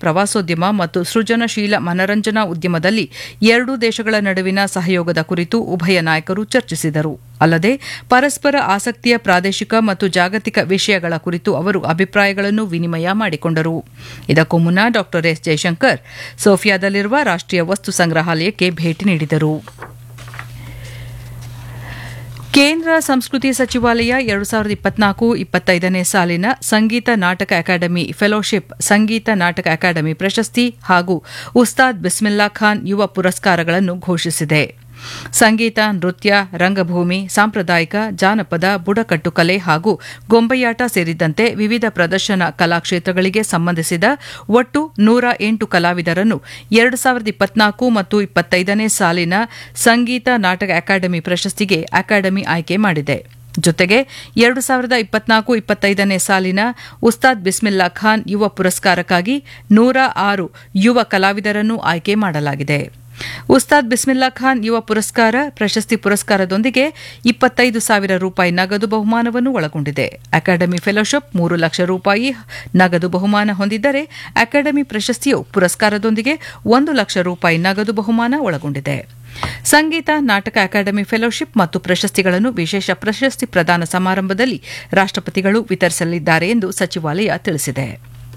ಪ್ರವಾಸೋದ್ಯಮ ಮತ್ತು ಸೃಜನಶೀಲ ಮನರಂಜನಾ ಉದ್ಯಮದಲ್ಲಿ ಎರಡೂ ದೇಶಗಳ ನಡುವಿನ ಸಹಯೋಗದ ಕುರಿತು ಉಭಯ ನಾಯಕರು ಚರ್ಚಿಸಿದರು ಅಲ್ಲದೆ ಪರಸ್ಪರ ಆಸಕ್ತಿಯ ಪ್ರಾದೇಶಿಕ ಮತ್ತು ಜಾಗತಿಕ ವಿಷಯಗಳ ಕುರಿತು ಅವರು ಅಭಿಪ್ರಾಯಗಳನ್ನು ವಿನಿಮಯ ಮಾಡಿಕೊಂಡರು ಇದಕ್ಕೂ ಮುನ್ನ ಡಾ ಎಸ್ ಜೈಶಂಕರ್ ಸೋಫಿಯಾದಲ್ಲಿರುವ ರಾಷ್ಟೀಯ ವಸ್ತು ಸಂಗ್ರಹಾಲಯಕ್ಕೆ ಭೇಟಿ ನೀಡಿದರು ಕೇಂದ್ರ ಸಂಸ್ಕೃತಿ ಸಚಿವಾಲಯ ಎರಡು ಸಾವಿರದ ಇಪ್ಪತ್ನಾಲ್ಕು ಇಪ್ಪತ್ತೈದನೇ ಸಾಲಿನ ಸಂಗೀತ ನಾಟಕ ಅಕಾಡೆಮಿ ಫೆಲೋಶಿಪ್ ಸಂಗೀತ ನಾಟಕ ಅಕಾಡೆಮಿ ಪ್ರಶಸ್ತಿ ಹಾಗೂ ಉಸ್ತಾದ್ ಬಿಸ್ಮಿಲ್ಲಾ ಖಾನ್ ಯುವ ಪುರಸ್ಕಾರಗಳನ್ನು ಘೋಷಿಸಿದೆ ಸಂಗೀತ ನೃತ್ಯ ರಂಗಭೂಮಿ ಸಾಂಪ್ರದಾಯಿಕ ಜಾನಪದ ಬುಡಕಟ್ಟು ಕಲೆ ಹಾಗೂ ಗೊಂಬೆಯಾಟ ಸೇರಿದಂತೆ ವಿವಿಧ ಪ್ರದರ್ಶನ ಕಲಾಕ್ಷೇತ್ರಗಳಿಗೆ ಸಂಬಂಧಿಸಿದ ಒಟ್ಟು ನೂರ ಎಂಟು ಕಲಾವಿದರನ್ನು ಎರಡು ಸಾವಿರದ ಇಪ್ಪತ್ನಾಲ್ಕು ಮತ್ತು ಇಪ್ಪತ್ತೈದನೇ ಸಾಲಿನ ಸಂಗೀತ ನಾಟಕ ಅಕಾಡೆಮಿ ಪ್ರಶಸ್ತಿಗೆ ಅಕಾಡೆಮಿ ಆಯ್ಕೆ ಮಾಡಿದೆ ಜೊತೆಗೆ ಎರಡು ಸಾವಿರದ ಇಪ್ಪತ್ನಾಲ್ಕು ಇಪ್ಪತ್ತೈದನೇ ಸಾಲಿನ ಉಸ್ತಾದ್ ಬಿಸ್ಮಿಲ್ಲಾ ಖಾನ್ ಯುವ ಪುರಸ್ಕಾರಕ್ಕಾಗಿ ನೂರ ಆರು ಯುವ ಕಲಾವಿದರನ್ನು ಆಯ್ಕೆ ಮಾಡಲಾಗಿದೆ ಉಸ್ತಾದ್ ಬಿಸ್ಮಿಲ್ಲಾ ಖಾನ್ ಯುವ ಪುರಸ್ಕಾರ ಪ್ರಶಸ್ತಿ ಪುರಸ್ಕಾರದೊಂದಿಗೆ ಇಪ್ಪತ್ತೈದು ಸಾವಿರ ರೂಪಾಯಿ ನಗದು ಬಹುಮಾನವನ್ನು ಒಳಗೊಂಡಿದೆ ಅಕಾಡೆಮಿ ಫೆಲೋಶಿಪ್ ಮೂರು ಲಕ್ಷ ರೂಪಾಯಿ ನಗದು ಬಹುಮಾನ ಹೊಂದಿದ್ದರೆ ಅಕಾಡೆಮಿ ಪ್ರಶಸ್ತಿಯು ಪುರಸ್ಕಾರದೊಂದಿಗೆ ಒಂದು ಲಕ್ಷ ರೂಪಾಯಿ ನಗದು ಬಹುಮಾನ ಒಳಗೊಂಡಿದೆ ಸಂಗೀತ ನಾಟಕ ಅಕಾಡೆಮಿ ಫೆಲೋಶಿಪ್ ಮತ್ತು ಪ್ರಶಸ್ತಿಗಳನ್ನು ವಿಶೇಷ ಪ್ರಶಸ್ತಿ ಪ್ರದಾನ ಸಮಾರಂಭದಲ್ಲಿ ರಾಷ್ಟಪತಿಗಳು ವಿತರಿಸಲಿದ್ದಾರೆ ಎಂದು ಸಚಿವಾಲಯ ತಿಳಿಸಿದೆ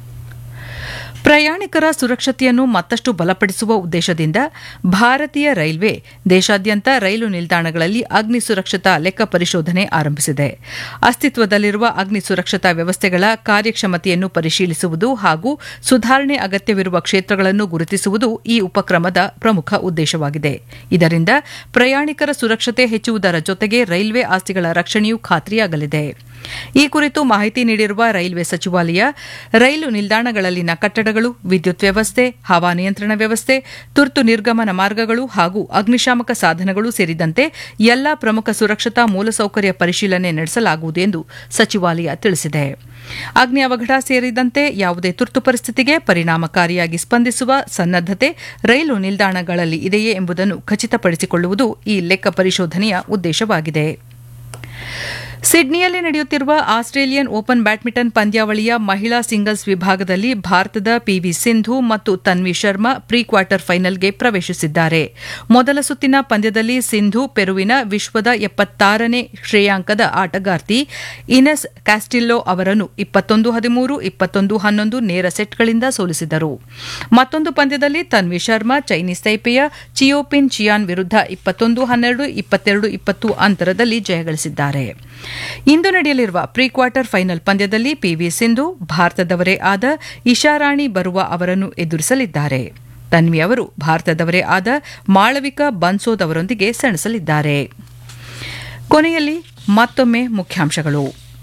ಪ್ರಯಾಣಿಕರ ಸುರಕ್ಷತೆಯನ್ನು ಮತ್ತಷ್ಟು ಬಲಪಡಿಸುವ ಉದ್ದೇಶದಿಂದ ಭಾರತೀಯ ರೈಲ್ವೆ ದೇಶಾದ್ಯಂತ ರೈಲು ನಿಲ್ದಾಣಗಳಲ್ಲಿ ಅಗ್ನಿ ಸುರಕ್ಷತಾ ಲೆಕ್ಕ ಪರಿಶೋಧನೆ ಆರಂಭಿಸಿದೆ ಅಸ್ತಿತ್ವದಲ್ಲಿರುವ ಅಗ್ನಿ ಸುರಕ್ಷತಾ ವ್ಯವಸ್ಥೆಗಳ ಕಾರ್ಯಕ್ಷಮತೆಯನ್ನು ಪರಿಶೀಲಿಸುವುದು ಹಾಗೂ ಸುಧಾರಣೆ ಅಗತ್ಯವಿರುವ ಕ್ಷೇತ್ರಗಳನ್ನು ಗುರುತಿಸುವುದು ಈ ಉಪಕ್ರಮದ ಪ್ರಮುಖ ಉದ್ದೇಶವಾಗಿದೆ ಇದರಿಂದ ಪ್ರಯಾಣಿಕರ ಸುರಕ್ಷತೆ ಹೆಚ್ಚುವುದರ ಜೊತೆಗೆ ರೈಲ್ವೆ ಆಸ್ತಿಗಳ ರಕ್ಷಣೆಯೂ ಖಾತ್ರಿಯಾಗಲಿದೆ ಈ ಕುರಿತು ಮಾಹಿತಿ ನೀಡಿರುವ ರೈಲ್ವೆ ಸಚಿವಾಲಯ ರೈಲು ನಿಲ್ದಾಣಗಳಲ್ಲಿನ ಕಟ್ಟಡಗಳು ವಿದ್ಯುತ್ ವ್ಯವಸ್ಥೆ ಹವಾನಿಯಂತ್ರಣ ವ್ಯವಸ್ಥೆ ತುರ್ತು ನಿರ್ಗಮನ ಮಾರ್ಗಗಳು ಹಾಗೂ ಅಗ್ನಿಶಾಮಕ ಸಾಧನಗಳು ಸೇರಿದಂತೆ ಎಲ್ಲಾ ಪ್ರಮುಖ ಸುರಕ್ಷತಾ ಮೂಲಸೌಕರ್ಯ ಪರಿಶೀಲನೆ ನಡೆಸಲಾಗುವುದು ಎಂದು ಸಚಿವಾಲಯ ತಿಳಿಸಿದೆ ಅಗ್ನಿ ಅವಘಡ ಸೇರಿದಂತೆ ಯಾವುದೇ ತುರ್ತು ಪರಿಸ್ಥಿತಿಗೆ ಪರಿಣಾಮಕಾರಿಯಾಗಿ ಸ್ಪಂದಿಸುವ ಸನ್ನದ್ದತೆ ರೈಲು ನಿಲ್ದಾಣಗಳಲ್ಲಿ ಇದೆಯೇ ಎಂಬುದನ್ನು ಖಚಿತಪಡಿಸಿಕೊಳ್ಳುವುದು ಈ ಲೆಕ್ಕ ಪರಿಶೋಧನೆಯ ಉದ್ದೇಶವಾಗಿದೆ ಸಿಡ್ನಿಯಲ್ಲಿ ನಡೆಯುತ್ತಿರುವ ಆಸ್ಟ್ರೇಲಿಯನ್ ಓಪನ್ ಬ್ಯಾಡ್ಮಿಂಟನ್ ಪಂದ್ಯಾವಳಿಯ ಮಹಿಳಾ ಸಿಂಗಲ್ಸ್ ವಿಭಾಗದಲ್ಲಿ ಭಾರತದ ಪಿವಿ ಸಿಂಧು ಮತ್ತು ತನ್ವಿ ಶರ್ಮಾ ಪ್ರೀ ಕ್ವಾರ್ಟರ್ ಫೈನಲ್ಗೆ ಪ್ರವೇಶಿಸಿದ್ದಾರೆ ಮೊದಲ ಸುತ್ತಿನ ಪಂದ್ಯದಲ್ಲಿ ಸಿಂಧು ಪೆರುವಿನ ವಿಶ್ವದ ಎಪ್ಪತ್ತಾರನೇ ಶ್ರೇಯಾಂಕದ ಆಟಗಾರ್ತಿ ಇನೆಸ್ ಕ್ಯಾಸ್ಟಿಲ್ಲೋ ಅವರನ್ನು ಇಪ್ಪತ್ತೊಂದು ಹದಿಮೂರು ಇಪ್ಪತ್ತೊಂದು ಹನ್ನೊಂದು ನೇರ ಸೆಟ್ಗಳಿಂದ ಸೋಲಿಸಿದರು ಮತ್ತೊಂದು ಪಂದ್ಯದಲ್ಲಿ ತನ್ವಿ ಶರ್ಮಾ ಚೈನೀಸ್ ತೈಪೆಯ ಚಿಯೋಪಿನ್ ಚಿಯಾನ್ ವಿರುದ್ಧ ಇಪ್ಪತ್ತೊಂದು ಹನ್ನೆರಡು ಇಪ್ಪತ್ತೆರಡು ಇಪ್ಪತ್ತು ಅಂತರದಲ್ಲಿ ಜಯಗಳಿಸಿದ್ದಾರೆ ಇಂದು ನಡೆಯಲಿರುವ ಪ್ರೀ ಕ್ವಾರ್ಟರ್ ಫೈನಲ್ ಪಂದ್ಯದಲ್ಲಿ ಪಿವಿ ಸಿಂಧು ಭಾರತದವರೇ ಆದ ಇಶಾರಾಣಿ ಬರುವ ಅವರನ್ನು ಎದುರಿಸಲಿದ್ದಾರೆ ತನ್ವಿ ಅವರು ಭಾರತದವರೇ ಆದ ಮಾಳವಿಕಾ ಬನ್ಸೋದ್ ಅವರೊಂದಿಗೆ ಸೆಣಸಲಿದ್ದಾರೆ ಕೊನೆಯಲ್ಲಿ ಮತ್ತೊಮ್ಮೆ ಮುಖ್ಯಾಂಶಗಳು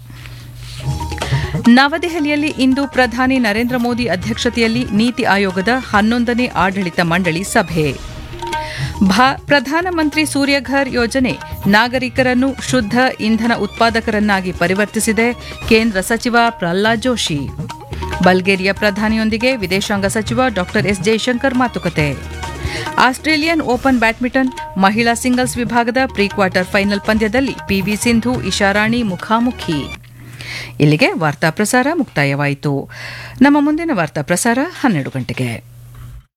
ನವದೆಹಲಿಯಲ್ಲಿ ಇಂದು ಪ್ರಧಾನಿ ನರೇಂದ್ರ ಮೋದಿ ಅಧ್ಯಕ್ಷತೆಯಲ್ಲಿ ನೀತಿ ಆಯೋಗದ ಹನ್ನೊಂದನೇ ಆಡಳಿತ ಮಂಡಳಿ ಸಭೆ ಪ್ರಧಾನಮಂತ್ರಿ ಸೂರ್ಯಘರ್ ಯೋಜನೆ ನಾಗರಿಕರನ್ನು ಶುದ್ಧ ಇಂಧನ ಉತ್ಪಾದಕರನ್ನಾಗಿ ಪರಿವರ್ತಿಸಿದೆ ಕೇಂದ್ರ ಸಚಿವ ಪ್ರಹ್ಲಾದ್ ಜೋಶಿ ಬಲ್ಗೇರಿಯಾ ಪ್ರಧಾನಿಯೊಂದಿಗೆ ವಿದೇಶಾಂಗ ಸಚಿವ ಡಾ ಎಸ್ ಜೈಶಂಕರ್ ಮಾತುಕತೆ ಆಸ್ಟ್ರೇಲಿಯನ್ ಓಪನ್ ಬ್ಯಾಡ್ಮಿಂಟನ್ ಮಹಿಳಾ ಸಿಂಗಲ್ಸ್ ವಿಭಾಗದ ಪ್ರೀ ಕ್ವಾರ್ಟರ್ ಫೈನಲ್ ಪಂದ್ಯದಲ್ಲಿ ಪಿವಿ ಸಿಂಧು ಇಶಾರಾಣಿ ಮುಖಾಮುಖಿ ಇಲ್ಲಿಗೆ ವಾರ್ತಾ ಪ್ರಸಾರ ಮುಕ್ತಾಯವಾಯಿತು ನಮ್ಮ ಮುಂದಿನ ವಾರ್ತಾ ಪ್ರಸಾರ ಹನ್ನೆರಡು ಗಂಟೆಗೆ